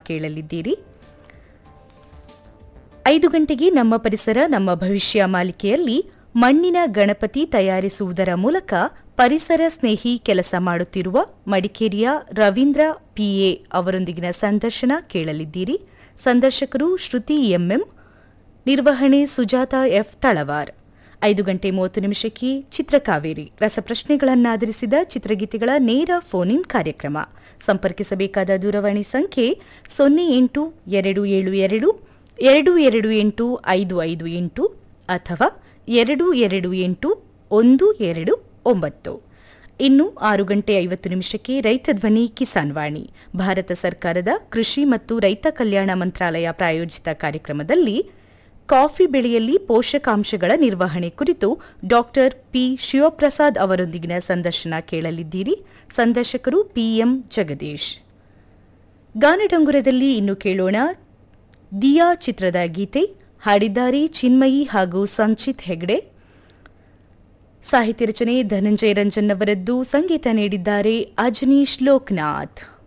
ಕೇಳಲಿದ್ದೀರಿ ಐದು ಗಂಟೆಗೆ ನಮ್ಮ ಪರಿಸರ ನಮ್ಮ ಭವಿಷ್ಯ ಮಾಲಿಕೆಯಲ್ಲಿ ಮಣ್ಣಿನ ಗಣಪತಿ ತಯಾರಿಸುವುದರ ಮೂಲಕ ಪರಿಸರ ಸ್ನೇಹಿ ಕೆಲಸ ಮಾಡುತ್ತಿರುವ ಮಡಿಕೇರಿಯ ರವೀಂದ್ರ ಪಿಎ ಅವರೊಂದಿಗಿನ ಸಂದರ್ಶನ ಕೇಳಲಿದ್ದೀರಿ ಸಂದರ್ಶಕರು ಶ್ರುತಿ ಎಂಎಂ ನಿರ್ವಹಣೆ ಸುಜಾತ ಎಫ್ ತಳವಾರ್ ಐದು ಗಂಟೆ ಮೂವತ್ತು ನಿಮಿಷಕ್ಕೆ ಚಿತ್ರಕಾವೇರಿ ರಸಪ್ರಶ್ನೆಗಳನ್ನಾಧರಿಸಿದ ಚಿತ್ರಗೀತೆಗಳ ನೇರ ಫೋನ್ ಇನ್ ಕಾರ್ಯಕ್ರಮ ಸಂಪರ್ಕಿಸಬೇಕಾದ ದೂರವಾಣಿ ಸಂಖ್ಯೆ ಸೊನ್ನೆ ಎಂಟು ಎರಡು ಏಳು ಎರಡು ಎರಡು ಎರಡು ಎಂಟು ಐದು ಐದು ಎಂಟು ಅಥವಾ ಎರಡು ಎರಡು ಎಂಟು ಒಂದು ಎರಡು ಒಂಬತ್ತು ಇನ್ನು ಆರು ಗಂಟೆ ಐವತ್ತು ನಿಮಿಷಕ್ಕೆ ರೈತ ಧ್ವನಿ ಕಿಸಾನ್ ವಾಣಿ ಭಾರತ ಸರ್ಕಾರದ ಕೃಷಿ ಮತ್ತು ರೈತ ಕಲ್ಯಾಣ ಮಂತ್ರಾಲಯ ಪ್ರಾಯೋಜಿತ ಕಾರ್ಯಕ್ರಮದಲ್ಲಿ ಕಾಫಿ ಬೆಳೆಯಲ್ಲಿ ಪೋಷಕಾಂಶಗಳ ನಿರ್ವಹಣೆ ಕುರಿತು ಡಾಕ್ಟರ್ ಪಿ ಶಿವಪ್ರಸಾದ್ ಅವರೊಂದಿಗಿನ ಸಂದರ್ಶನ ಕೇಳಲಿದ್ದೀರಿ ಸಂದರ್ಶಕರು ಪಿಎಂ ಜಗದೀಶ್ ಗಾನಡಂಗುರದಲ್ಲಿ ಇನ್ನು ಕೇಳೋಣ ದಿಯಾ ಚಿತ್ರದ ಗೀತೆ ಹಾಡಿದ್ದಾರೆ ಚಿನ್ಮಯಿ ಹಾಗೂ ಸಂಚಿತ್ ಹೆಗ್ಡೆ ಸಾಹಿತ್ಯ ರಚನೆ ಧನಂಜಯ ರಂಜನ್ ಅವರದ್ದು ಸಂಗೀತ ನೀಡಿದ್ದಾರೆ ಅಜನೀಶ್ ಲೋಕನಾಥ್